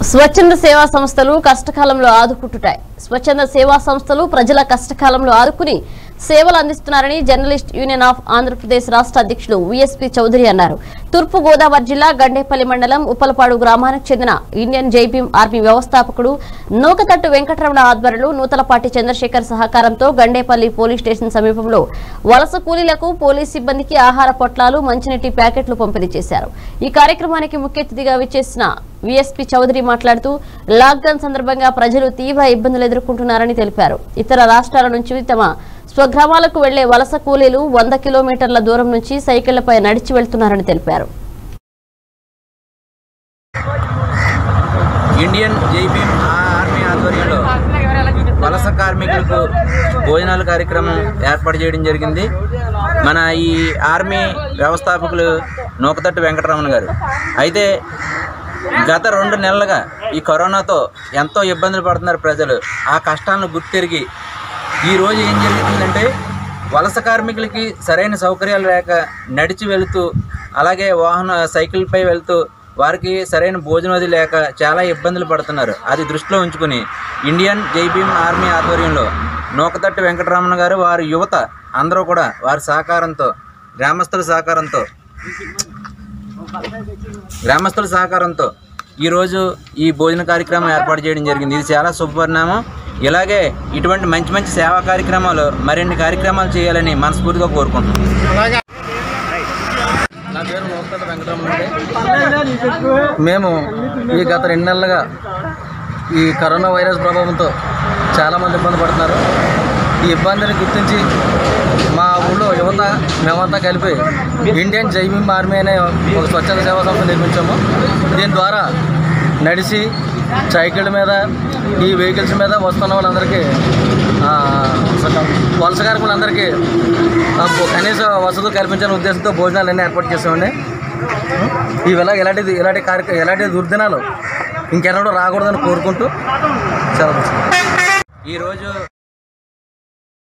స్వచ్ఛంద సేవా సంస్థలు కష్టకాలంలో ఆదుకుంటుటాయి స్వచ్ఛంద సేవా సంస్థలు ప్రజల కష్టకాలంలో ఆదుకుని సేవలు అందిస్తున్నారని జర్నలిస్ట్ యూనియన్ ఆఫ్ ఆంధ్రప్రదేశ్ రాష్ట్ర అధ్యక్షులు విఎస్పీ చౌదరి అన్నారు తూర్పు గోదావరి జిల్లా గండేపల్లి మండలం ఉప్పలపాడు గ్రామానికి చెందిన ఇండియన్ జైభీం ఆర్మీ వ్యవస్థాపకుడు నూకతట్టు వెంకటరమణ ఆధ్వర్యంలో నూతలపాటి చంద్రశేఖర్ సహకారంతో గండేపల్లి పోలీస్ స్టేషన్ సమీపంలో వలస కూలీలకు పోలీస్ సిబ్బందికి ఆహార పొట్లాలు మంచినీటి ప్యాకెట్లు పంపిణీ చేశారు ఈ కార్యక్రమానికి ముఖ్య అతిథిగా విచ్చేసిన విఎస్పీ చౌదరి మాట్లాడుతూ లాక్డౌన్ సందర్భంగా ప్రజలు తీవ్ర ఇబ్బందులు ఎదుర్కొంటున్నారని తెలిపారు ఇతర రాష్ట్రాల నుంచి తమ స్వగ్రామాలకు వెళ్లే వలస కూలీలు వంద కిలోమీటర్ల దూరం నుంచి సైకిళ్లపై నడిచి వెళ్తున్నారని తెలిపారు ఇండియన్ జైభీం ఆర్మీ ఆధ్వర్యంలో వలస కార్మికులకు భోజనాల కార్యక్రమం ఏర్పాటు చేయడం జరిగింది మన ఈ ఆర్మీ వ్యవస్థాపకులు నూకతట్టు వెంకటరమణ గారు అయితే గత రెండు నెలలుగా ఈ కరోనాతో ఎంతో ఇబ్బందులు పడుతున్నారు ప్రజలు ఆ కష్టాలను గుర్తెరిగి ఈరోజు ఏం జరుగుతుందంటే వలస కార్మికులకి సరైన సౌకర్యాలు లేక నడిచి వెళుతూ అలాగే వాహన సైకిల్పై వెళ్తూ వారికి సరైన భోజనం అది లేక చాలా ఇబ్బందులు పడుతున్నారు అది దృష్టిలో ఉంచుకుని ఇండియన్ జైభీం ఆర్మీ ఆధ్వర్యంలో నూకతట్టు వెంకటరమణ గారు వారి యువత అందరూ కూడా వారి సహకారంతో గ్రామస్తుల సహకారంతో గ్రామస్తుల సహకారంతో ఈరోజు ఈ భోజన కార్యక్రమం ఏర్పాటు చేయడం జరిగింది ఇది చాలా శుభపరిణామం ఇలాగే ఇటువంటి మంచి మంచి సేవా కార్యక్రమాలు మరిన్ని కార్యక్రమాలు చేయాలని మనస్ఫూర్తిగా కోరుకుంటున్నాం నా పేరు నూతన వెంకటరమణ మేము ఈ గత రెండు నెలలుగా ఈ కరోనా వైరస్ ప్రభావంతో చాలామంది ఇబ్బంది పడుతున్నారు ఈ ఇబ్బందిని గుర్తించి మా ఊళ్ళో యువత మేమంతా కలిపి ఇండియన్ జైభీం ఆర్మీ అనే ఒక స్వచ్ఛంద సేవా సంస్థ నిర్మించాము దీని ద్వారా నడిచి సైకిళ్ళ మీద ఈ వెహికల్స్ మీద వస్తున్న వాళ్ళందరికీ ఆ, వలస కార్మికులందరికీ ఆ, కనీస వసతులు కల్పించాలనే ఉద్దేశంతో భోజనాలు అన్నీ ఏర్పాటు చేసామండి ఇవిలా ఇలాంటిది ఇలాంటి కార్యక్రమం ఇలాంటి దుర్దినాలు ఇంకెన్నడూ రాకూడదని కోరుకుంటూ సెలవు తీసుకుంటాం. ఈరోజు